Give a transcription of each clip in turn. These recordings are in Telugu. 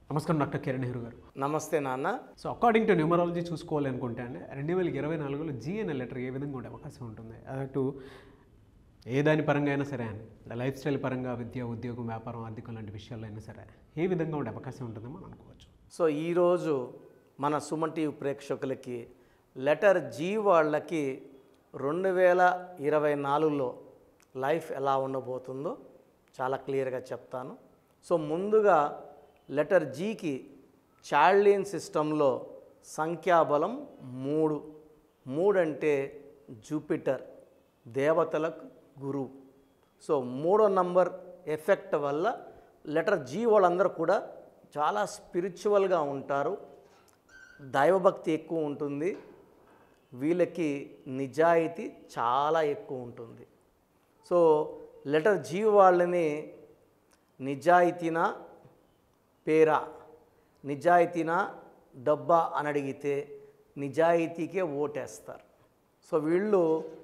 నమస్కారం డాక్టర్ కిరణ్ నెహ్రూ గారు నమస్తే నాన్న సో అకార్డింగ్ టు న్యూమరాలజీ చూసుకోవాలి అనుకుంటే అండి రెండు వేల ఇరవై నాలుగులో జీ అనే లెటర్ ఏ విధంగా ఉండే అవకాశం ఉంటుంది అటు ఏ దాని పరంగా అయినా సరే అండి లైఫ్ స్టైల్ పరంగా విద్య ఉద్యోగం వ్యాపారం ఆర్థికం లాంటి విషయాల్లో అయినా సరే ఏ విధంగా ఉండే అవకాశం ఉంటుందో మనం అనుకోవచ్చు సో ఈరోజు మన సుమన్ టీవీ ప్రేక్షకులకి లెటర్ జీ వాళ్ళకి రెండు వేల ఇరవై నాలుగులో లైఫ్ ఎలా ఉండబోతుందో చాలా క్లియర్గా చెప్తాను సో ముందుగా లెటర్ జీకి చార్లియన్ సిస్టంలో సంఖ్యాబలం మూడు మూడు అంటే జూపిటర్ దేవతలకు గురువు సో మూడో నంబర్ ఎఫెక్ట్ వల్ల లెటర్ జీ వాళ్ళందరూ కూడా చాలా స్పిరిచువల్గా ఉంటారు దైవభక్తి ఎక్కువ ఉంటుంది వీళ్ళకి నిజాయితీ చాలా ఎక్కువ ఉంటుంది సో లెటర్ జీ వాళ్ళని నిజాయితీనా పేరా నిజాయితీనా డబ్బా అని అడిగితే నిజాయితీకే ఓటేస్తారు సో వీళ్ళు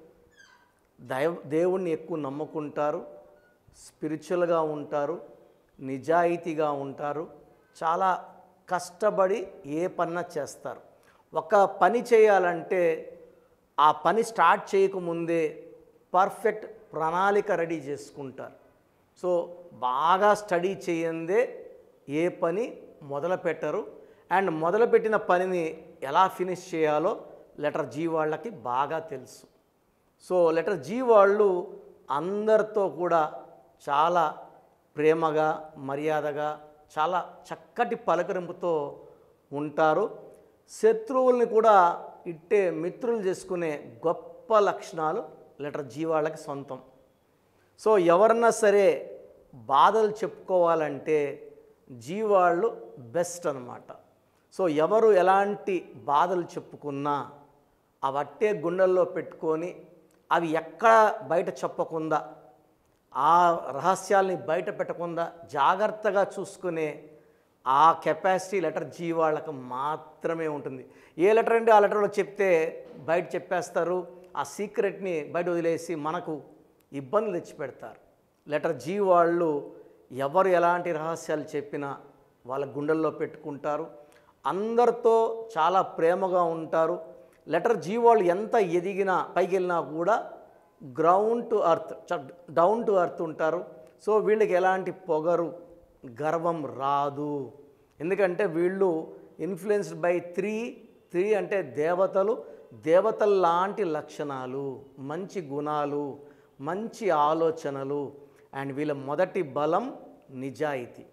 దైవ దేవుణ్ణి ఎక్కువ నమ్ముకుంటారు స్పిరిచువల్గా ఉంటారు నిజాయితీగా ఉంటారు చాలా కష్టపడి ఏ పన్న చేస్తారు ఒక పని చేయాలంటే ఆ పని స్టార్ట్ చేయకముందే పర్ఫెక్ట్ ప్రణాళిక రెడీ చేసుకుంటారు సో బాగా స్టడీ చేయందే ఏ పని మొదలు పెట్టరు అండ్ మొదలుపెట్టిన పనిని ఎలా ఫినిష్ చేయాలో లెటర్ జీ వాళ్ళకి బాగా తెలుసు సో లెటర్ జీ వాళ్ళు అందరితో కూడా చాలా ప్రేమగా మర్యాదగా చాలా చక్కటి పలకరింపుతో ఉంటారు శత్రువుల్ని కూడా ఇట్టే మిత్రులు చేసుకునే గొప్ప లక్షణాలు లెటర్ జీ వాళ్ళకి సొంతం సో ఎవరన్నా సరే బాధలు చెప్పుకోవాలంటే జీ వాళ్ళు బెస్ట్ అనమాట సో ఎవరు ఎలాంటి బాధలు చెప్పుకున్నా అవట్టే గుండెల్లో పెట్టుకొని అవి ఎక్కడ బయట చెప్పకుండా ఆ రహస్యాల్ని బయట పెట్టకుండా జాగ్రత్తగా చూసుకునే ఆ కెపాసిటీ లెటర్ జీ వాళ్ళకి మాత్రమే ఉంటుంది ఏ లెటర్ అంటే ఆ లెటర్లో చెప్తే బయట చెప్పేస్తారు ఆ సీక్రెట్ని బయట వదిలేసి మనకు ఇబ్బందులు తెచ్చి పెడతారు లెటర్ జీ వాళ్ళు ఎవరు ఎలాంటి రహస్యాలు చెప్పినా వాళ్ళ గుండెల్లో పెట్టుకుంటారు అందరితో చాలా ప్రేమగా ఉంటారు లెటర్ జీ వాళ్ళు ఎంత ఎదిగినా పైకి వెళ్ళినా కూడా ground to earth down to earth ఉంటారు సో వీళ్ళకి ఎలాంటి పొగరు గర్వం రాదు ఎందుకంటే వీళ్ళు ఇన్ఫ్లుయెన్స్డ్ బై త్రీ త్రీ అంటే దేవతలు దేవతల లాంటి లక్షణాలు మంచి గుణాలు మంచి ఆలోచనలు అండ్ వీళ్ళ మొదటి బలం నిజాయితీ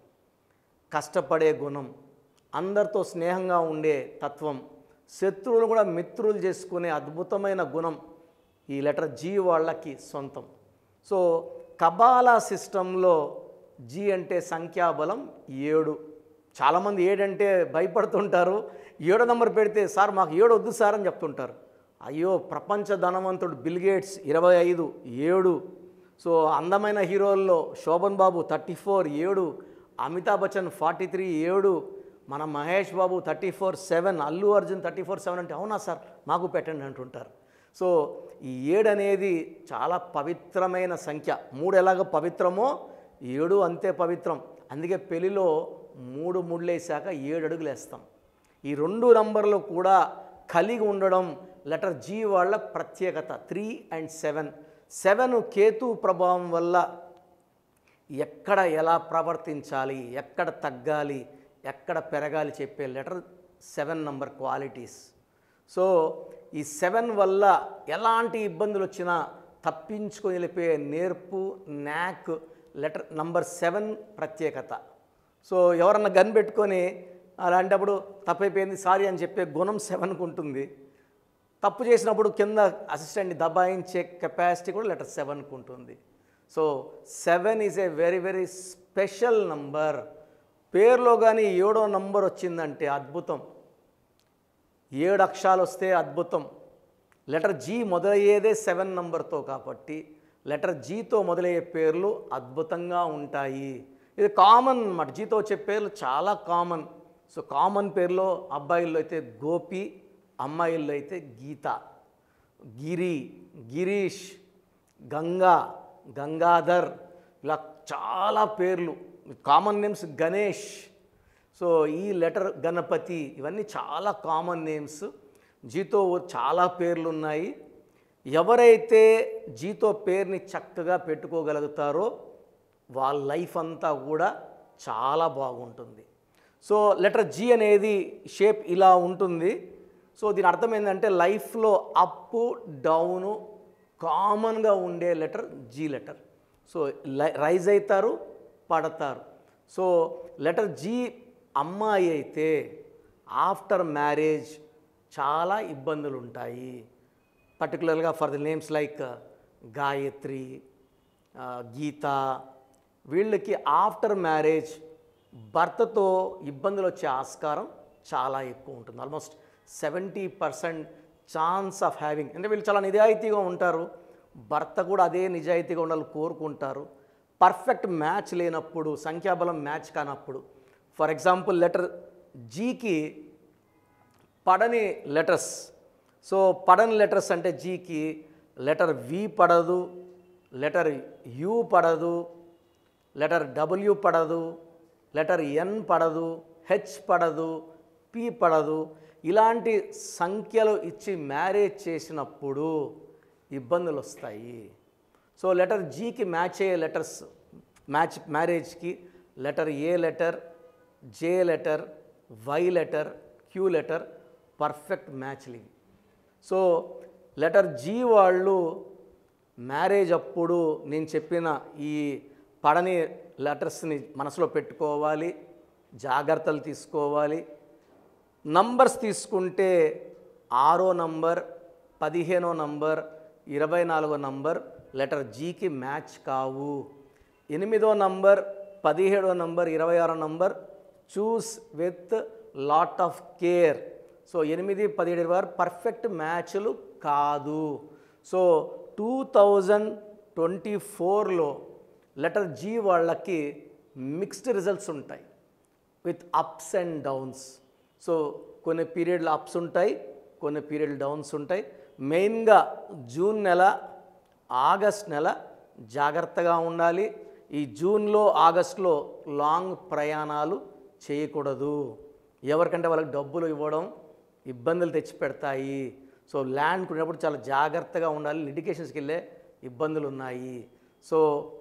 కష్టపడే గుణం అందరితో స్నేహంగా ఉండే తత్వం శత్రువులు కూడా మిత్రులు చేసుకునే అద్భుతమైన గుణం ఈ లెటర్ జీ వాళ్ళకి సొంతం సో కబాలా సిస్టంలో జీ అంటే సంఖ్యాబలం ఏడు చాలామంది ఏడంటే భయపడుతుంటారు ఏడో నెంబర్ పెడితే సార్ మాకు ఏడు వద్దు సార్ అని చెప్తుంటారు అయ్యో ప్రపంచ ధనవంతుడు బిల్ గేట్స్ ఇరవై ఐదు ఏడు సో అందమైన హీరోల్లో శోభన్ బాబు థర్టీ ఫోర్ ఏడు అమితాబ్ బచ్చన్ ఫార్టీ త్రీ ఏడు మన Mahesh Babu thirty four seven Allu Arjun thirty four seven అంటే అవునా సార్ మాకు పెట్టండి అంటుంటారు సో ఈ ఏడు అనేది చాలా పవిత్రమైన సంఖ్య మూడు ఎలాగ పవిత్రమో ఏడు అంతే పవిత్రం అందుకే పెళ్లిలో మూడు ముళ్ళేసాక ఏడు అడుగులు వేస్తాం ఈ రెండు నంబర్లు కూడా కలిగి ఉండడం లెటర్ జీ వాళ్ళ ప్రత్యేకత three and seven seven Ketu ప్రభావం వల్ల ఎక్కడ ఎలా ప్రవర్తించాలి ఎక్కడ తగ్గాలి ఎక్కడ పెరగాలి చెప్పే letter seven number qualities so ఈ సెవెన్ వల్ల ఎలాంటి ఇబ్బందులు వచ్చినా తప్పించుకొని వెళ్ళిపోయే నేర్పు న్యాక్ లెటర్ నంబర్ సెవెన్ ప్రత్యేకత సో ఎవరన్నా గన్ పెట్టుకొని అలాంటప్పుడు తప్పైపోయింది సారీ అని చెప్పే గుణం సెవెన్కి ఉంటుంది తప్పు చేసినప్పుడు కింద అసిస్టెంట్ని దబాయించే కెపాసిటీ కూడా లెటర్ సెవెన్కి ఉంటుంది so seven is a very very special number పేరులో కానీ ఏడో నంబర్ వచ్చిందంటే అద్భుతం ఏడు అక్షరాలు వస్తే అద్భుతం లెటర్ జీ మొదలయ్యేదే సెవెన్ నంబర్తో కాబట్టి లెటర్ జీతో మొదలయ్యే పేర్లు అద్భుతంగా ఉంటాయి ఇది కామన్ అన్నమాట జీతో వచ్చే పేర్లు చాలా కామన్ సో కామన్ పేర్లో అబ్బాయిల్లో అయితే గోపి అమ్మాయిల్లో అయితే గీత గిరి గిరీష్ గంగా గంగాధర్ ఇలా చాలా పేర్లు కామన్ నేమ్స్ గణేష్ సో ఈ లెటర్ గణపతి ఇవన్నీ చాలా కామన్ నేమ్స్ జీతో చాలా పేర్లు ఉన్నాయి ఎవరైతే జీతో పేరుని చక్కగా పెట్టుకోగలుగుతారో వాళ్ళ లైఫ్ అంతా కూడా చాలా బాగుంటుంది సో లెటర్ జీ అనేది షేప్ ఇలా ఉంటుంది సో దీని అర్థం ఏంటంటే లైఫ్లో అప్ డౌను కామన్గా ఉండే letter G letter so rise అవుతారు పడతారు సో లెటర్ జీ అమ్మాయి అయితే ఆఫ్టర్ మ్యారేజ్ చాలా ఇబ్బందులు ఉంటాయి పర్టికులర్గా for the names like Gayatri ఆ, గీత వీళ్ళకి ఆఫ్టర్ మ్యారేజ్ భర్తతో ఇబ్బందులు వచ్చే ఆస్కారం చాలా ఎక్కువ ఉంటుంది almost seventy percent chance of having అంటే వీళ్ళు చాలా నిజాయితీగా ఉంటారు భర్త కూడా అదే నిజాయితీగా ఉండాలని కోరుకుంటారు పర్ఫెక్ట్ మ్యాచ్ లేనప్పుడు సంఖ్యాబలం మ్యాచ్ కానప్పుడు ఫర్ ఎగ్జాంపుల్ లెటర్ జీకి పడని లెటర్స్ సో పడని లెటర్స్ అంటే జీకి లెటర్ వి పడదు లెటర్ యు పడదు లెటర్ డబ్ల్యూ పడదు లెటర్ ఎన్ పడదు హెచ్ పడదు పి పడదు ఇలాంటి సంఖ్యలు ఇచ్చి మ్యారేజ్ చేసినప్పుడు ఇబ్బందులు వస్తాయి సో లెటర్ జీకి మ్యాచ్ అయ్యే లెటర్స్ మ్యాచ్ మ్యారేజ్కి letter A letter J letter Y letter Q letter perfect మ్యాచ్లు ఇవి సో లెటర్ జీ వాళ్ళు మ్యారేజ్ అప్పుడు నేను చెప్పిన ఈ పడని లెటర్స్ని మనసులో పెట్టుకోవాలి జాగ్రత్తలు తీసుకోవాలి నంబర్స్ తీసుకుంటే ఆరో నంబర్ పదిహేనో నంబర్ ఇరవై నాలుగో నంబర్ లెటర్ జీకి మ్యాచ్ కావు ఎనిమిదో నంబర్ పదిహేడో నంబర్ ఇరవై ఆరో number choose with lot of care so ఎనిమిది పదిహేడు ఇరవై ఆరు పర్ఫెక్ట్ మ్యాచ్లు కాదు సో టూ థౌజండ్ ట్వంటీ ఫోర్లో లెటర్ జీ వాళ్ళకి మిక్స్డ్ రిజల్ట్స్ ఉంటాయి with ups and downs so కొన్ని పీరియడ్లు అప్స్ ఉంటాయి కొన్ని పీరియడ్ డౌన్స్ ఉంటాయి మెయిన్గా జూన్ నెల ఆగస్ట్ నెల జాగ్రత్తగా ఉండాలి ఈ జూన్లో ఆగస్ట్లో లాంగ్ ప్రయాణాలు చేయకూడదు ఎవరికంటే వాళ్ళకి డబ్బులు ఇవ్వడం ఇబ్బందులు తెచ్చిపెడతాయి సో ల్యాండ్ కొనేటప్పుడు చాలా జాగ్రత్తగా ఉండాలి లిటికేషన్స్కి వెళ్ళే ఇబ్బందులు ఉన్నాయి సో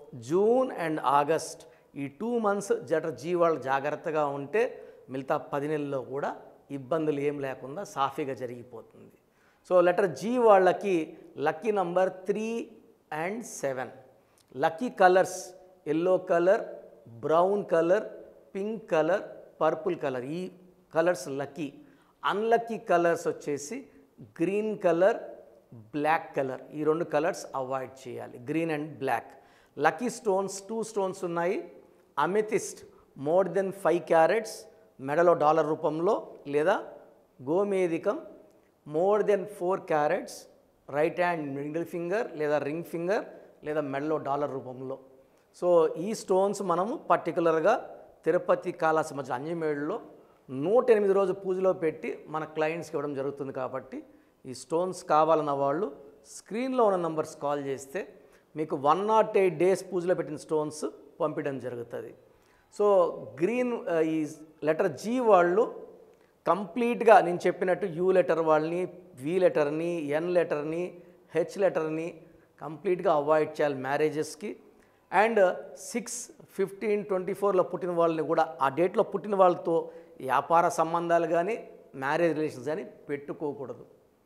జూన్ అండ్ ఆగస్ట్ ఈ టూ మంత్స్ జటర్ జీ వాళ్ళు జాగ్రత్తగా ఉంటే మిగతా పది నెలల్లో కూడా ఇబ్బందులు ఏం లేకుండా సాఫీగా జరిగిపోతుంది సో లెటర్ జీ వాళ్ళకి lucky number three and seven lucky colours yellow colour brown colour pink colour purple colour ఈ కలర్స్ లక్కీ అన్లక్కీ కలర్స్ వచ్చేసి గ్రీన్ కలర్ బ్లాక్ కలర్ ఈ రెండు కలర్స్ అవాయిడ్ చేయాలి green and black lucky stones two stones ఉన్నాయి amethyst more than five carats మెడలో డాలర్ రూపంలో లేదా గోమేదికం more than four carats right hand middle finger లేదా రింగ్ ఫింగర్ లేదా మెడలో డాలర్ రూపంలో సో ఈ స్టోన్స్ మనము పర్టికులర్గా తిరుపతి కాళాసి మధ్య అంజమేడులో నూట ఎనిమిది రోజు పూజలో పెట్టి మన క్లయింట్స్కి ఇవ్వడం జరుగుతుంది కాబట్టి ఈ స్టోన్స్ కావాలన్న వాళ్ళు స్క్రీన్లో ఉన్న నంబర్స్ కాల్ చేస్తే మీకు వన్ నాట్ ఎయిట్ డేస్ పూజలో పెట్టిన స్టోన్స్ పంపించడం జరుగుతుంది సో గ్రీన్ ఆ, ఈ లెటర్ జీ వాళ్ళు కంప్లీట్గా నేను చెప్పినట్టు యూ లెటర్ వాళ్ళని వి లెటర్ని ఎన్ లెటర్ని హెచ్ లెటర్ని కంప్లీట్గా అవాయిడ్ చేయాలి మ్యారేజెస్కి అండ్ సిక్స్ ఫిఫ్టీన్ ట్వంటీ ఫోర్లో పుట్టిన వాళ్ళని కూడా ఆ డేట్లో పుట్టిన వాళ్ళతో వ్యాపార సంబంధాలు కానీ మ్యారేజ్ రిలేషన్స్ కానీ పెట్టుకోకూడదు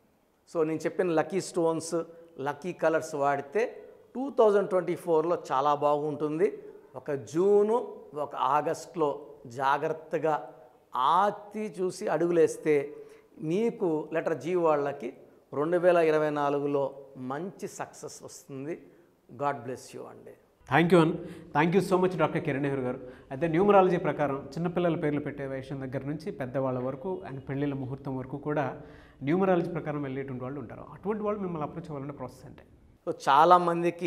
సో నేను చెప్పిన లక్కీ స్టోన్స్ లక్కీ కలర్స్ వాడితే టూ థౌజండ్ ట్వంటీ ఫోర్లో చాలా బాగుంటుంది ఒక జూను ఒక ఆగస్ట్లో జాగ్రత్తగా ఆతి చూసి అడుగులేస్తే మీకు లెటర్ జీ వాళ్ళకి రెండు వేల ఇరవై నాలుగులో మంచి సక్సెస్ వస్తుంది గాడ్ బ్లెస్ యూ అండి thank you and thank you so much doctor Kiran Nehru garu అయితే న్యూమరాలజీ ప్రకారం చిన్నపిల్లల పేర్లు పెట్టే విషయం దగ్గర నుంచి పెద్దవాళ్ళ వరకు అండ్ పెళ్ళిళ్ళ ముహూర్తం వరకు కూడా న్యూమరాలజీ ప్రకారం వెళ్ళేటువంటి వాళ్ళు ఉంటారు అటువంటి వాళ్ళు మిమ్మల్ని అప్రోచ్ అవ్వాలంటే ప్రాసెస్ అంటే సో చాలామందికి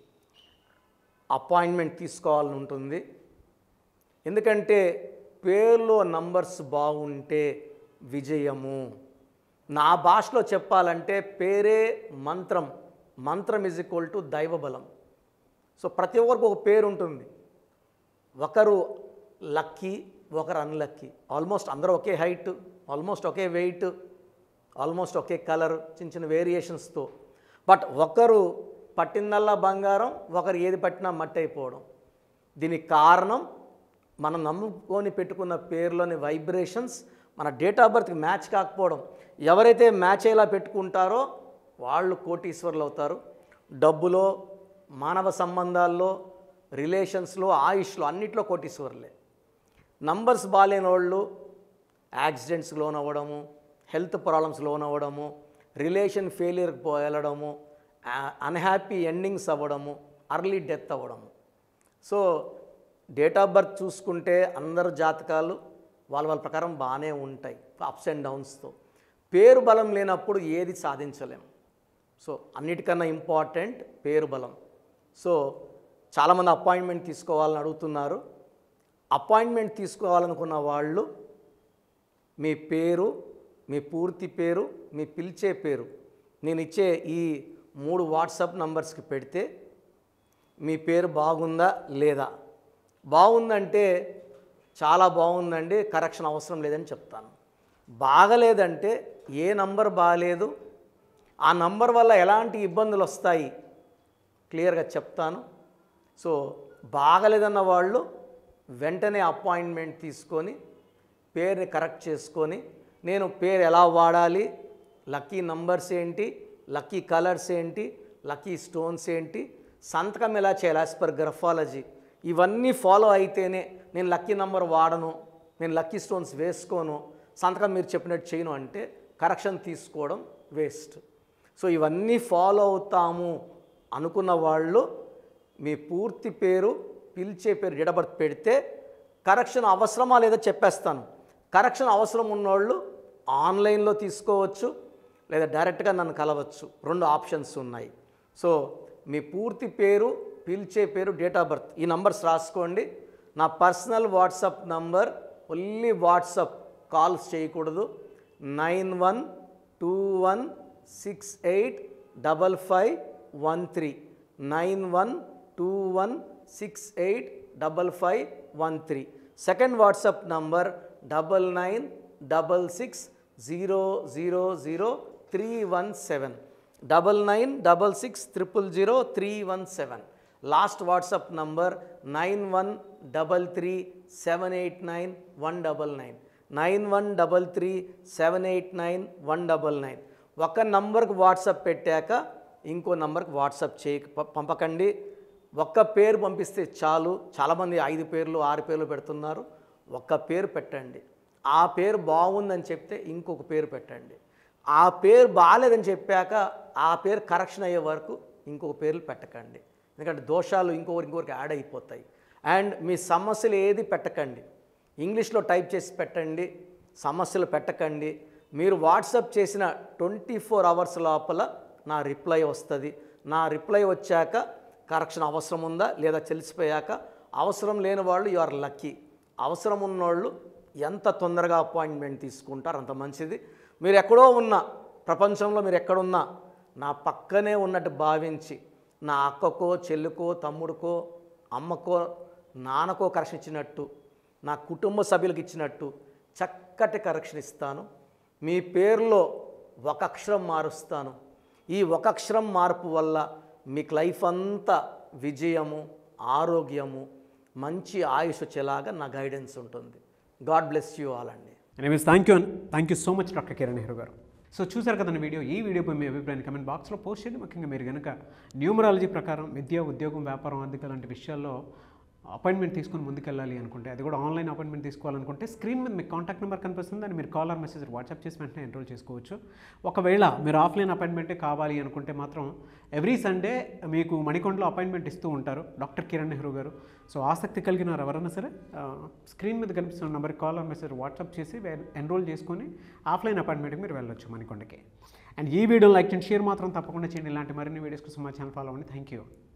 అపాయింట్మెంట్ తీసుకోవాలని ఉంటుంది ఎందుకంటే పేర్లో నంబర్స్ బాగుంటే విజయము నా భాషలో చెప్పాలంటే పేరే మంత్రం మంత్రం ఇజ్ ఈక్వల్ టు దైవబలం సో ప్రతి ఒక్కరికి ఒక పేరు ఉంటుంది ఒకరు లక్కీ ఒకరు అన్లక్కీ ఆల్మోస్ట్ అందరూ ఒకే హైట్ ఆల్మోస్ట్ ఒకే వెయిట్ ఆల్మోస్ట్ ఒకే కలర్ చిన్న చిన్న వేరియేషన్స్తో బట్ ఒకరు పట్టిందల్లా బంగారం ఒకరు ఏది పట్టినా మట్టి అయిపోవడం దీనికి కారణం మనం నమ్ముకొని పెట్టుకున్న పేర్లోని వైబ్రేషన్స్ మన డేట్ ఆఫ్ బర్త్కి మ్యాచ్ కాకపోవడం ఎవరైతే మ్యాచ్ అయ్యేలా పెట్టుకుంటారో వాళ్ళు కోటీశ్వరులు అవుతారు డబ్బులో మానవ సంబంధాల్లో రిలేషన్స్లో ఆయుష్లో అన్నిట్లో కోటీశ్వరులే నంబర్స్ బాగాలేని వాళ్ళు యాక్సిడెంట్స్ లోన్ అవ్వడము హెల్త్ ప్రాబ్లమ్స్ లోన్ అవ్వడము రిలేషన్ ఫెయిలియర్కి పో వెళ్ళడము అన్హ్యాపీ ఎండింగ్స్ అవ్వడము అర్లీ డెత్ అవ్వడము సో డేట్ ఆఫ్ బర్త్ చూసుకుంటే అందరు జాతకాలు వాళ్ళ వాళ్ళ ప్రకారం బాగానే ఉంటాయి అప్స్ అండ్ డౌన్స్తో పేరు బలం లేనప్పుడు ఏది సాధించలేం సో అన్నిటికన్నా ఇంపార్టెంట్ పేరు బలం సో చాలామంది అపాయింట్మెంట్ తీసుకోవాలని అడుగుతున్నారు అపాయింట్మెంట్ తీసుకోవాలనుకున్న వాళ్ళు మీ పేరు మీ పూర్తి పేరు మీ పిలిచే పేరు నేను ఇచ్చే ఈ మూడు వాట్సాప్ నంబర్స్కి పెడితే మీ పేరు బాగుందా లేదా బాగుందంటే చాలా బాగుందండి కరెక్షన్ అవసరం లేదని చెప్తాను బాగలేదంటే ఏ నంబర్ బాగలేదు ఆ నంబర్ వల్ల ఎలాంటి ఇబ్బందులు వస్తాయి క్లియర్గా చెప్తాను సో బాగలేదన్న వాళ్ళు వెంటనే అపాయింట్మెంట్ తీసుకొని పేరుని కరెక్ట్ చేసుకొని నేను పేరు ఎలా వాడాలి లక్కీ నంబర్స్ ఏంటి లక్కీ కలర్స్ ఏంటి లక్కీ స్టోన్స్ ఏంటి సంతకం ఎలా చేయాలి యాజ్ పర్ గ్రఫాలజీ ఇవన్నీ ఫాలో అయితేనే నేను లక్కీ నంబర్ వాడను నేను లక్కీ స్టోన్స్ వేసుకోను సంతకం మీరు చెప్పినట్టు చేయను అంటే కరెక్షన్ తీసుకోవడం వేస్ట్ సో ఇవన్నీ ఫాలో అవుతాము అనుకున్న వాళ్ళు మీ పూర్తి పేరు పిలిచే పేరు డేట్ ఆఫ్ బర్త్ పెడితే కరెక్షన్ అవసరమా లేదా చెప్పేస్తాను కరెక్షన్ అవసరం ఉన్నోళ్ళు ఆన్లైన్లో తీసుకోవచ్చు లేదా డైరెక్ట్గా నన్ను కలవచ్చు రెండు ఆప్షన్స్ ఉన్నాయి సో మీ పూర్తి పేరు పిలిచే పేరు డేట్ ఆఫ్ బర్త్ ఈ నంబర్స్ రాసుకోండి నా personal WhatsApp number only WhatsApp calls చేయకూడదు nine one two one six eight double five one three nine one two one six eight double five one three second WhatsApp number double nine double six zero zero zero three one seven double nine double six triple zero three one seven last WhatsApp number nine one double three seven eight nine one double nine nine one double three seven eight nine one double nine ఒక నంబర్కి వాట్సాప్ పెట్టాక ఇంకో నంబర్కి వాట్సాప్ చేయ ప- పంపకండి ఒక్క పేరు పంపిస్తే చాలు చాలామంది ఐదు పేర్లు ఆరు పేర్లు పెడుతున్నారు ఒక్క పేరు పెట్టండి ఆ పేరు బాగుందని చెప్తే ఇంకొక పేరు పెట్టండి ఆ పేరు బాగాలేదని చెప్పాక ఆ పేరు కరెక్షన్ అయ్యే వరకు ఇంకొక పేర్లు పెట్టకండి ఎందుకంటే దోషాలు ఇంకొకరి ఇంకొకరికి యాడ్ అయిపోతాయి అండ్ మీ సమస్యలు ఏది పెట్టకండి ఇంగ్లీష్లో టైప్ చేసి పెట్టండి సమస్యలు పెట్టకండి మీరు వాట్సాప్ చేసిన ట్వంటీ ఫోర్ అవర్స్ లోపల నా రిప్లై వస్తుంది నా రిప్లై వచ్చాక కరెక్షన్ అవసరం ఉందా లేదా తెలిసిపోయాక అవసరం లేని వాళ్ళు యు ఆర్ లక్కీ అవసరం ఉన్నోళ్ళు ఎంత తొందరగా అపాయింట్మెంట్ తీసుకుంటారు అంత మంచిది మీరు ఎక్కడో ఉన్నా ప్రపంచంలో మీరు ఎక్కడున్నా నా పక్కనే ఉన్నట్టు భావించి నా అక్కకో చెల్లికో తమ్ముడికో అమ్మకో నాన్నకో కరెక్షన్ ఇచ్చినట్టు నా కుటుంబ సభ్యులకు ఇచ్చినట్టు చక్కటి కరెక్షన్ ఇస్తాను మీ పేరులో ఒక అక్షరం మారుస్తాను ఈ ఒక అక్షరం మార్పు వల్ల మీకు లైఫ్ అంతా విజయము ఆరోగ్యము మంచి ఆయుష్ వచ్చేలాగా నా గైడెన్స్ ఉంటుంది గాడ్ బ్లెస్ యూ ఆల్ అండి anyways thank you thank you so much doctor Kiran Nehru garu so చూసారు కదండి వీడియో ఈ వీడియోపై మీ అభిప్రాయాన్ని కమెంట్ బాక్స్లో పోస్ట్ చేయండి ముఖ్యంగా మీరు కనుక న్యూమరాలజీ ప్రకారం విద్య ఉద్యోగం వ్యాపారం ఆర్థిక లాంటి విషయాల్లో అపాయింట్మెంట్ తీసుకొని ముందుకెళ్ళాలి అనుకుంటే అది కూడా ఆన్లైన్ అపాయింట్మెంట్ తీసుకోవాలనుకుంటే స్క్రీన్ మీద మీకు కాంటాక్ట్ నెంబర్ కనిపిస్తుంది దాన్ని మీరు కాల్ ఆర్ మెసేజ్ వాట్సాప్ చేసి వెంటనే ఎన్రోల్ చేసుకోవచ్చు ఒకవేళ మీరు ఆఫ్లైన్ అపాయింట్మెంటే కావాలి అనుకుంటే మాత్రం ఎవ్రీ సండే మీకు మణికొండలో అపాయింట్మెంట్ ఇస్తూ ఉంటారు డాక్టర్ కిరణ్ నెహ్రూ గారు సో ఆసక్తి కలిగిన వారు ఎవరైనా సరే ఆ, స్క్రీన్ మీద కనిపిస్తున్న నెంబర్కి కాల్ ఆర్ మెసేజ్ వాట్సాప్ చేసి ఎన్రోల్ చేసుకొని ఆఫ్లైన్ అపాయింట్మెంట్కి మీరు వెళ్ళొచ్చు మణికొండకి అండ్ ఈ వీడియో లైక్ చేయండి షేర్ మాత్రం తప్పకుండా చేయండి ఇలాంటి మరిన్ని వీడియోస్ కోసం మా ఛానల్ ఫాలో అవ్వండి థ్యాంక్ యూ